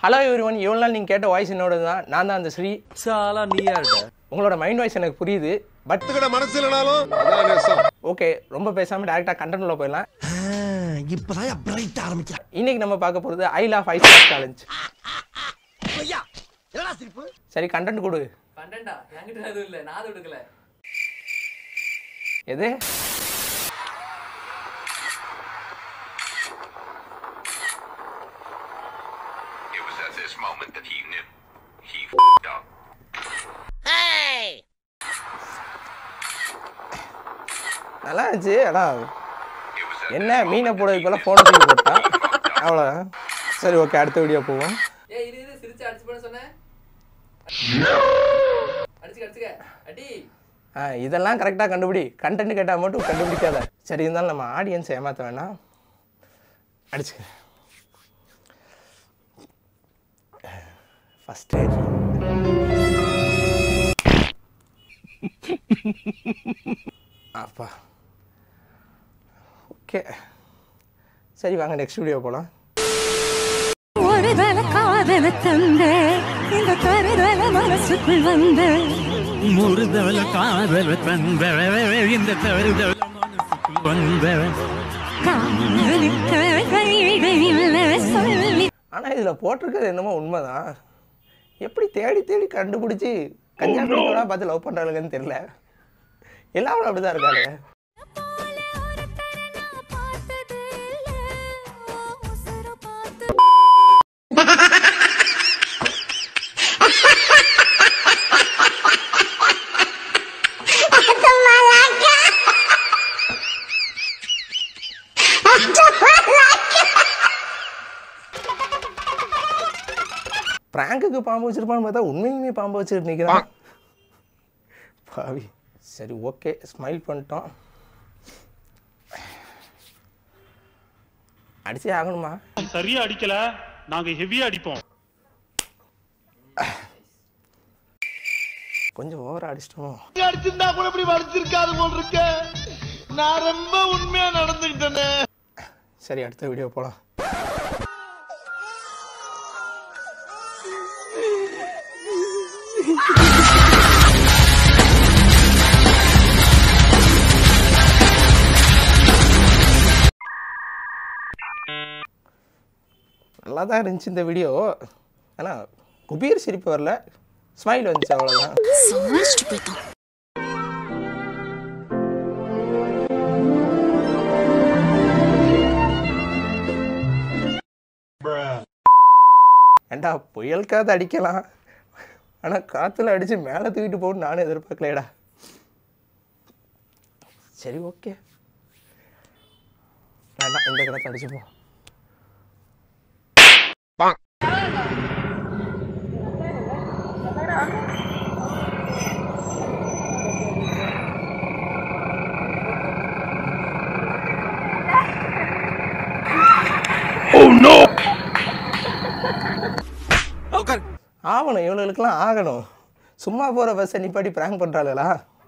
Hello every one இவ்வளோ நாள் நீங்கள் கேட்ட வாய்ஸ் என்னோட தான் நான் தான் அந்த ஸ்ரீ சாலா நீயா இருக்க உங்களோட மைண்ட் வாய்ஸ் எனக்கு புரியுது பட் கத்துக்கிட மனசு இல்லைனாலும் அதான் நேசம் ஓகே ரொம்ப பேசாமல் டேரெக்டாக கண்டென்ட் உள்ள போயிடலாம் இப்பதான் பிரைட் ஆரம்பிச்சா இன்னைக்கு நம்ம பார்க்க போகிறது ஐ லாஃப் ஐஸ் சேலஞ்ச் ஐயா என்னடா சிரிப்பு சரி கண்டென்ட் கொடு கண்டா என்கிட்ட எதுவும் இல்ல நான் அது எடுக்கல எது It was at this moment that he knew. He f***ed up. நல்லா இருந்துச்சு ஆனால் It was at என்ன this மீனை moment போட that he இப்போலாம் knew ஃபோனை தூக்கி போட்டா he fucked up. அவ்வளோதான் சரி ஓகே அடுத்த வீடியோ போவோம் ஏய் இது இது சிரிச்சு அடிச்சு பண்ண சொன்னேன் அடிச்சுக்க அடிச்சுக்க அடி ஆ இதெல்லாம் கரெக்டாக கண்டுபிடி கண்டென்ட் கேட்டால் மட்டும் கண்டுபிடிக்காத சரி இருந்தாலும் நம்ம ஆடியன்ஸ் ஏமாற்ற வேணாம் அடிச்சுக்க ஃபஸ்ட்டு அப்பா ஓகே சரி வாங்க நெக்ஸ்ட் வீடியோ போகலாம் ஒரு தல காதல தந்த இந்த தருதல மனசுக்குள் வந்த முறுதவள காதல தந்த இந்த தவறுதவள மனசுக்குள் வந்த காதலிக்க கையிடையில சொல்லி ஆனால் இதில் போட்டிருக்கிறது என்னமோ உண்மைதான் எப்படி தேடி தேடி கண்டுபிடிச்சி கஞ்சா பிடிக்கலாம் பார்த்து லவ் பண்ணுறாளுங்கன்னு தெரியல எல்லாரும் அப்படி தான் இருக்காங்க பிராங்குக்கு பாம்பு வச்சிருப்பான்னு பார்த்தா உண்மையுமே பாம்பு வச்சுட்டு நிற்கிறான் பாவி சரி ஓகே ஸ்மைல் பண்ணிட்டோம் அடிச்சே ஆகணுமா சரியா அடிக்கல நாங்க ஹெவியா அடிப்போம் கொஞ்சம் ஓவரா அடிச்சிட்டோமோ அடிச்சிருந்தா கூட இப்படி வடிச்சிருக்காது போல் இருக்க நான் ரொம்ப உண்மையா நடந்துகிட்டேனே சரி அடுத்த வீடியோ போகலாம் நல்லா தான் இருந்துச்சு இந்த வீடியோ ஆனால் குபீர் சிரிப்பு வரல ஸ்மைல் வந்துச்சு அவ்வளோதான் ஏண்டா புயல் காத்து அடிக்கலாம் ஆனால் காற்றுல அடித்து மேலே தூக்கிட்டு போகணும்னு நானும் எதிர்பார்க்கலையடா சரி ஓகே வேண்டாம் இந்த கடத்தை அடிச்சுப்போம் ஆகணும் இவனுங்களுக்குலாம் ஆகணும் சும்மா போகிற பஸ்ஸை நிப்பாட்டி ப்ராங்க் பண்ணுறாளுங்களா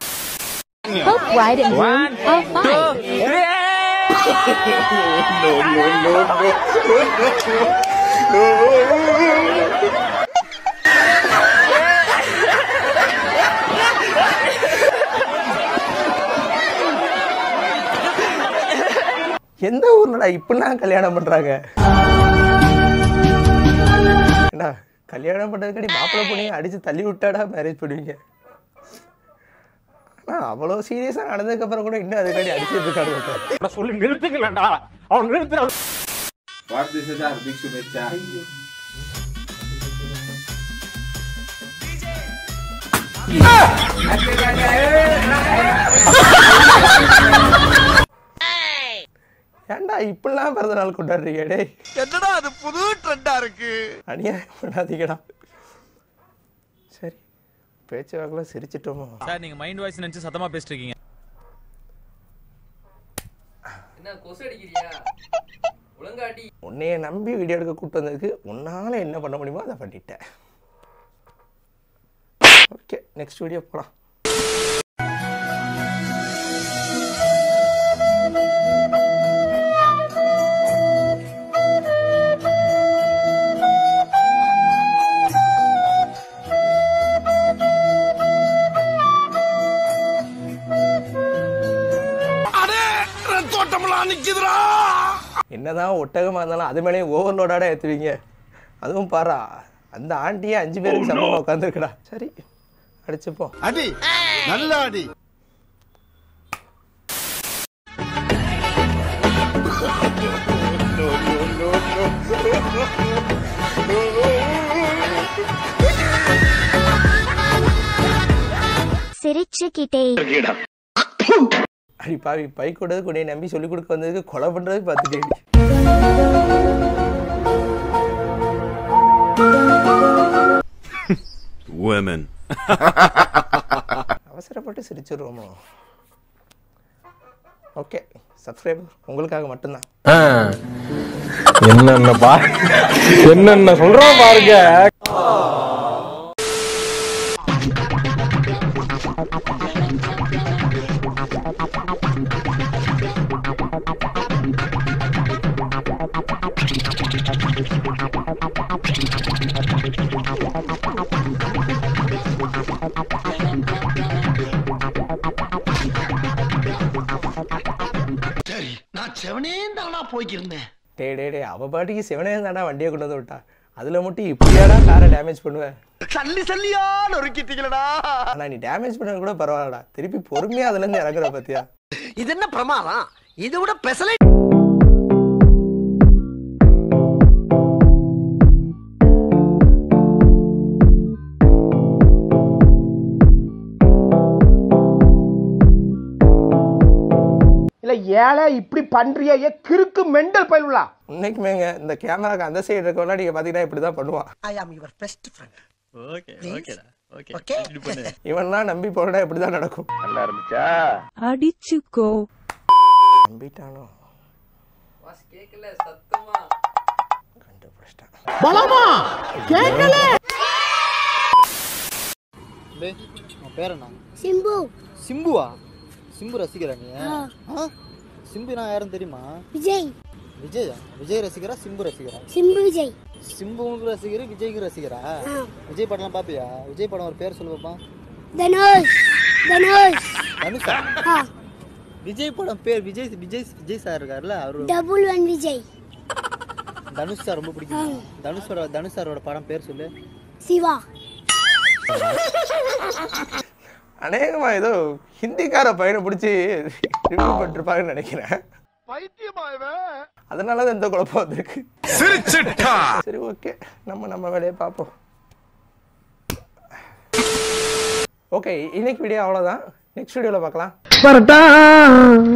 எந்த ஊர்லடா இப்படிலாம் கல்யாணம் பண்றாங்க ஏண்டா கல்யாணம் பண்றதுக்கடி மாப்பிள்ளை பொண்ணையும் அடிச்சு தள்ளி விட்டாடா மேரேஜ் பண்ணுவீங்க ஆனா அவ்வளோ சீரியஸாக நடந்ததுக்கு அப்புறம் கூட இன்னும் அதுக்காடி அடிச்சிட்டு இருக்காங்க சொல்லி நிறுத்துக்கலடா அவன் நிறுத்துற ஏன்டா இப்படிலாம் பிறந்த நாள் கொண்டாடுறீங்க டேய் என்னடா அது புது ட்ரெண்டா இருக்கு அநியாயம் பண்ணாதீங்கடா சரி பேச்சு வாக்கில் சிரிச்சிட்டோமோ சார் நீங்க மைண்ட் வாய்ஸ் நினைச்சு சத்தமா பேசிட்டு இருக்கீங்க என்ன கொசு அடிக்கிறியா ஒழுங்கா அடி உன்னைய நம்பி வீடியோ எடுக்க கூப்பிட்டு வந்ததுக்கு உன்னால என்ன பண்ண முடியுமோ அதை பண்ணிட்டேன் ஓகே நெக்ஸ்ட் வீடியோ போகலாம் என்னதான் ஒட்டகமாக இருந்தாலும் அது மேலேயும் ஓவர்லோடாட ஏற்றுவீங்க அதுவும் பாரா அந்த ஆண்டியே அஞ்சு பேருக்கு சமமாக உட்காந்துருக்குடா சரி அடிச்சுப்போம் அடி நல்ல அடி சிரிச்சுக்கிட்டே அடி பாவி பை கூடது கூட நம்பி சொல்லிக் கொடுக்க வந்ததுக்கு கொலை பண்ணுறதுக்கு பார்த்துட்டேன் Women. அவசரப்பட்டு சிரிச்சிடுவோமோ ஓகே சப்ஸ்கிரைபர் உங்களுக்காக மட்டும்தான் என்னென்ன பா என்னென்ன சொல்றான் பாருங்க சரி நான் செவனே தானா போய்க்கிருந்தேன் டே டே டே அவ பாட்டுக்கு சிவனே தாண்டா வண்டியை கொண்டு வந்து விட்டா அதுல மட்டும் இப்படியாடா காரை டேமேஜ் பண்ணுவேன் சல்லி சல்லியா நொறுக்கிட்டீங்களடா ஆனா நீ டேமேஜ் பண்ணது கூட பரவாயில்லடா திருப்பி பொறுமையா அதுல இருந்து இறங்குற பாத்தியா இது என்ன பிரமாதம் இதை விட பெசலை இல்ல ஏழை இப்படி பண்றியே ஏ கிறுக்கு மெண்டல் பயிலுலா உன்னைக்குமேங்க இந்த கேமராக்கு அந்த சைடு இருக்கவனா நீங்க பாத்தீங்கன்னா இப்படிதான் பண்ணுவான் I am your best friend okay ஓகேடா ஓகே ஓகே இவன்லாம் நம்பி போனா இப்படிதான் நடக்கும் அடிச்சுக்கோ நம்பிட்டானோ வாஸ் கேட்கல சத்தமா கண்டுபிடிச்சிட்டான் பலமா கேட்கல பேர் என்ன சிம்பு சிம்புவா சிம்பு ரசிகரா நீ ஆ? சிம்பு நான் யாரும் தெரியுமா விஜய் விஜய் விஜய் ரசிகரா சிம்பு ரசிகரா சிம்பு விஜய் சிம்புவுக்கு ரசிகர் விஜய்க்கு ரசிகரா விஜய் படம்லாம் பாப்பியா விஜய் படம் ஒரு பேர் சொல்லு பாப்பா தனுஷ் தனுஷ் தனுஷா ஆ விஜய் படம் பேர் விஜய் விஜய் விஜய் சார் இருக்காருல்ல அவரு double one Vijay Dhanush sir ரொம்ப பிடிக்கும் தனுஷோட தனுஷ் சாரோட படம் பேர் சொல்லு சிவா அநேகமா ஏதோ ஹிந்திக்கார பையனை பிடிச்சி ரிவ்யூ பண்ணிருப்பாங்கன்னு நினைக்கிறேன் பைத்தியமா இவன் அதனால தான் இந்த குழப்பம் வந்திருக்கு சிரிச்சிட்டா சரி ஓகே நம்ம நம்ம வேலையை பார்ப்போம் ஓகே இன்னைக்கு வீடியோ அவ்வளோதான் நெக்ஸ்ட் வீடியோவில் பார்க்கலாம்